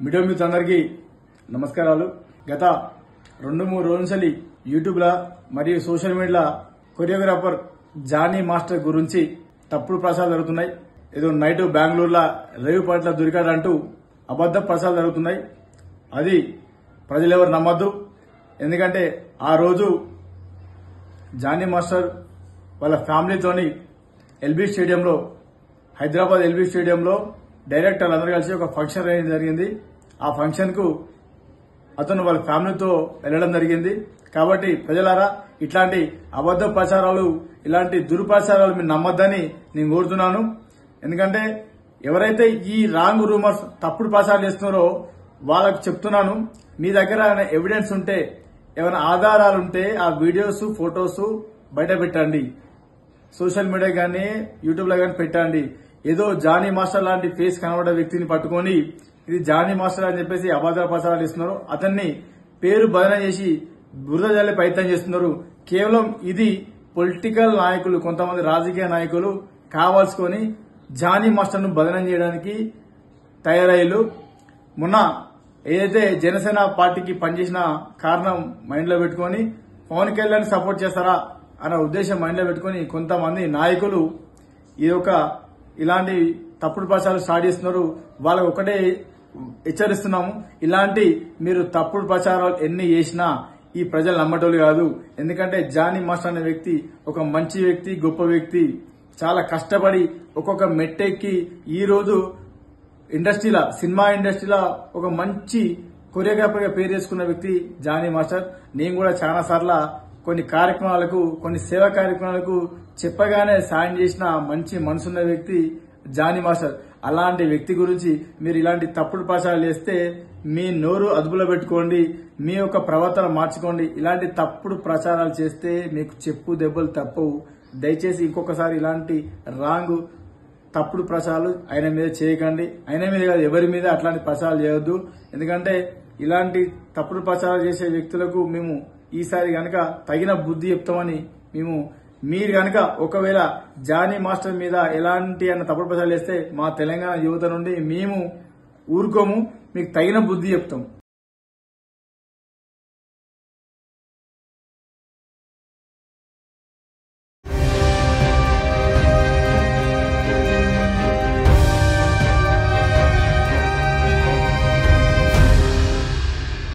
media మిత్రులందరికీ నమస్కారాలు గత రెండు మూడు రోజుల నుంచి యూట్యూబ్లో మరియు సోషల్ మీడియాలో కొరియోగ్రాఫర్ జానీ మాస్టర్ గురించి తప్పుడు ప్రచారాలు జరుగుతున్నాయి ఏదో నైట్ బెంగళూరులో రేవు పాటల దొరికాడంటూ అబద్ధ ప్రచారాలు జరుగుతున్నాయి అది ప్రజలెవరు నమ్మద్దు ఎందుకంటే ఆ రోజు జానీ మాస్టర్ వాళ్ళ ఫ్యామిలీతోని ఎల్బీ స్టేడియంలో హైదరాబాద్ ఎల్బీ స్టేడియంలో డైరెక్టర్లు అందరూ కలిసి ఒక ఫంక్షన్ అనేది జరిగింది ఆ ఫంక్షన్ కు అతను వాళ్ళ ఫ్యామిలీతో వెళ్లడం జరిగింది కాబట్టి ప్రజలారా ఇట్లాంటి అబద్ధ ప్రచారాలు ఇలాంటి దుర్ప్రచారాలు మీరు నమ్మొద్దని నేను కోరుతున్నాను ఎందుకంటే ఎవరైతే ఈ రాంగ్ రూమర్స్ తప్పుడు ప్రచారాలు చేస్తున్నారో వాళ్ళకు చెప్తున్నాను మీ దగ్గర ఏమైనా ఎవిడెన్స్ ఉంటే ఏమైనా ఆధారాలు ఉంటే ఆ వీడియోస్ ఫొటోస్ బయట పెట్టండి సోషల్ మీడియా కానీ యూట్యూబ్ లో కానీ పెట్టండి ఏదో జానీ మాస్టర్ లాంటి ఫేస్ కనబడే వ్యక్తిని పట్టుకొని ఇది జానీ మాస్టర్ అని చెప్పేసి అబద్ధాల ప్రచారాలు ఇస్తున్నారు అతన్ని పేరు బదన చేసి బురద జల్లే ప్రయత్నం చేస్తున్నారు కేవలం ఇది పొలిటికల్ నాయకులు కొంతమంది రాజకీయ నాయకులు కావాల్సుకొని జానీ మాస్టర్ ను బదనం చేయడానికి తయారయ్యారు మొన్న ఏదైతే జనసేన పార్టీకి పనిచేసిన కారణం మైండ్ లో పెట్టుకొని పవన్ కళ్యాణ్ సపోర్ట్ చేస్తారా అన్న ఉద్దేశం మైండ్ లో పెట్టుకొని కొంతమంది నాయకులు ఈ యొక్క ఇలాంటి తప్పుడు ప్రచారాలు స్టార్ట్ చేస్తున్నారు వాళ్ళకు ఒకటే హెచ్చరిస్తున్నాము ఇలాంటి మీరు తప్పుడు ప్రచారాలు ఎన్ని చేసినా ఈ ప్రజలు నమ్మటోళ్ళు కాదు ఎందుకంటే జానీ మాస్టర్ అనే వ్యక్తి ఒక మంచి వ్యక్తి గొప్ప వ్యక్తి చాలా కష్టపడి ఒక్కొక్క మెట్టెక్కి ఈ రోజు ఇండస్ట్రీలో సినిమా ఇండస్ట్రీలో ఒక మంచి కొరియోగ్రాఫర్ గా పేరు చేసుకున్న వ్యక్తి జానీ మాస్టర్ నేను కూడా చాలా సార్లు కొన్ని కార్యక్రమాలకు కొన్ని సేవా కార్యక్రమాలకు చెప్పగానే సాయం చేసిన మంచి మనసున్న వ్యక్తి జానీ మాస్టర్ అలాంటి వ్యక్తి గురించి మీరు ఇలాంటి తప్పుడు ప్రచారాలు చేస్తే మీ నోరు అదుపులో పెట్టుకోండి మీ యొక్క ప్రవర్తన మార్చుకోండి ఇలాంటి తప్పుడు ప్రచారాలు చేస్తే మీకు చెప్పు దెబ్బలు తప్పవు దయచేసి ఇంకొకసారి ఇలాంటి రాంగ్ తప్పుడు ప్రచారాలు ఆయన మీద చేయకండి ఆయన మీద కాదు ఎవరి మీద అట్లాంటి ప్రచారాలు చేయొద్దు ఎందుకంటే ఇలాంటి తప్పుడు ప్రచారాలు చేసే వ్యక్తులకు మేము ఈసారి గనక తగిన బుద్ధి చెప్తామని మేము మీరు గనక ఒకవేళ జానీ మాస్టర్ మీద ఎలాంటి అన్న తప్పుడు ప్రచారాలు చేస్తే మా తెలంగాణ యువత నుండి మేము ఊరుకోము మీకు తగిన బుద్ధి చెప్తాం